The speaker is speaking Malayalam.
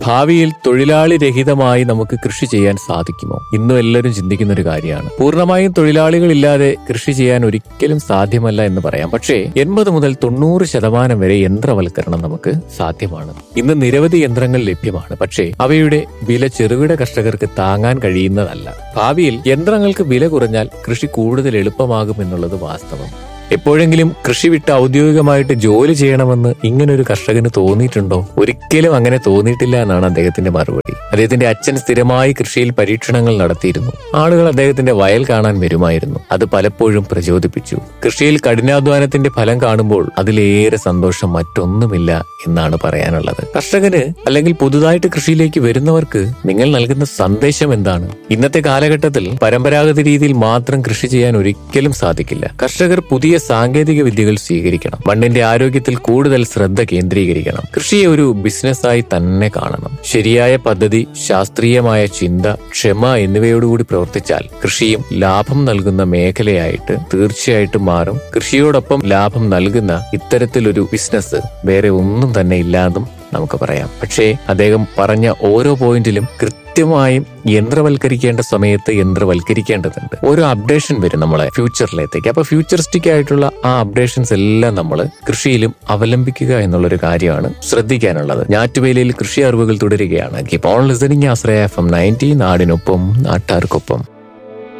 ഭാവിയിൽ തൊഴിലാളി രഹിതമായി നമുക്ക് കൃഷി ചെയ്യാൻ സാധിക്കുമോ ഇന്നും എല്ലാവരും ചിന്തിക്കുന്ന ഒരു കാര്യമാണ് പൂർണ്ണമായും തൊഴിലാളികളില്ലാതെ കൃഷി ചെയ്യാൻ ഒരിക്കലും സാധ്യമല്ല എന്ന് പറയാം പക്ഷേ എൺപത് മുതൽ തൊണ്ണൂറ് ശതമാനം വരെ യന്ത്രവൽക്കരണം നമുക്ക് സാധ്യമാണ് ഇന്ന് നിരവധി യന്ത്രങ്ങൾ ലഭ്യമാണ് പക്ഷേ അവയുടെ വില ചെറുകിട കർഷകർക്ക് താങ്ങാൻ കഴിയുന്നതല്ല ഭാവിയിൽ യന്ത്രങ്ങൾക്ക് വില കുറഞ്ഞാൽ കൃഷി കൂടുതൽ എളുപ്പമാകും എന്നുള്ളത് വാസ്തവം എപ്പോഴെങ്കിലും കൃഷി വിട്ട് ഔദ്യോഗികമായിട്ട് ജോലി ചെയ്യണമെന്ന് ഇങ്ങനൊരു കർഷകന് തോന്നിയിട്ടുണ്ടോ ഒരിക്കലും അങ്ങനെ തോന്നിയിട്ടില്ല എന്നാണ് അദ്ദേഹത്തിന്റെ മറുപടി അദ്ദേഹത്തിന്റെ അച്ഛൻ സ്ഥിരമായി കൃഷിയിൽ പരീക്ഷണങ്ങൾ നടത്തിയിരുന്നു ആളുകൾ അദ്ദേഹത്തിന്റെ വയൽ കാണാൻ വരുമായിരുന്നു അത് പലപ്പോഴും പ്രചോദിപ്പിച്ചു കൃഷിയിൽ കഠിനാധ്വാനത്തിന്റെ ഫലം കാണുമ്പോൾ അതിലേറെ സന്തോഷം മറ്റൊന്നുമില്ല എന്നാണ് പറയാനുള്ളത് കർഷകന് അല്ലെങ്കിൽ പുതുതായിട്ട് കൃഷിയിലേക്ക് വരുന്നവർക്ക് നിങ്ങൾ നൽകുന്ന സന്ദേശം എന്താണ് ഇന്നത്തെ കാലഘട്ടത്തിൽ പരമ്പരാഗത രീതിയിൽ മാത്രം കൃഷി ചെയ്യാൻ ഒരിക്കലും സാധിക്കില്ല കർഷകർ പുതിയ സാങ്കേതിക വിദ്യകൾ സ്വീകരിക്കണം മണ്ണിന്റെ ആരോഗ്യത്തിൽ കൂടുതൽ ശ്രദ്ധ കേന്ദ്രീകരിക്കണം കൃഷിയെ ഒരു ബിസിനസ്സായി തന്നെ കാണണം ശരിയായ പദ്ധതി ശാസ്ത്രീയമായ ചിന്ത ക്ഷമ എന്നിവയോടുകൂടി പ്രവർത്തിച്ചാൽ കൃഷിയും ലാഭം നൽകുന്ന മേഖലയായിട്ട് തീർച്ചയായിട്ടും മാറും കൃഷിയോടൊപ്പം ലാഭം നൽകുന്ന ഇത്തരത്തിലൊരു ബിസിനസ് വേറെ ഒന്നും തന്നെ ഇല്ലാന്നും നമുക്ക് പറയാം പക്ഷേ അദ്ദേഹം പറഞ്ഞ ഓരോ പോയിന്റിലും കൃത്യമായും യന്ത്രവൽക്കരിക്കേണ്ട സമയത്ത് യന്ത്രവൽക്കരിക്കേണ്ടതുണ്ട് ഓരോ അപ്ഡേഷൻ വരും നമ്മളെ ഫ്യൂച്ചറിലേക്ക് അപ്പൊ ഫ്യൂച്ചറിസ്റ്റിക് ആയിട്ടുള്ള ആ അപ്ഡേഷൻസ് എല്ലാം നമ്മൾ കൃഷിയിലും അവലംബിക്കുക എന്നുള്ളൊരു കാര്യമാണ് ശ്രദ്ധിക്കാനുള്ളത് ഞാറ്റുവേലയിൽ കൃഷി അറിവുകൾ തുടരുകയാണ് keep on listening Ashraya F M ninety നാടിനൊപ്പം നാട്ടാർക്കൊപ്പം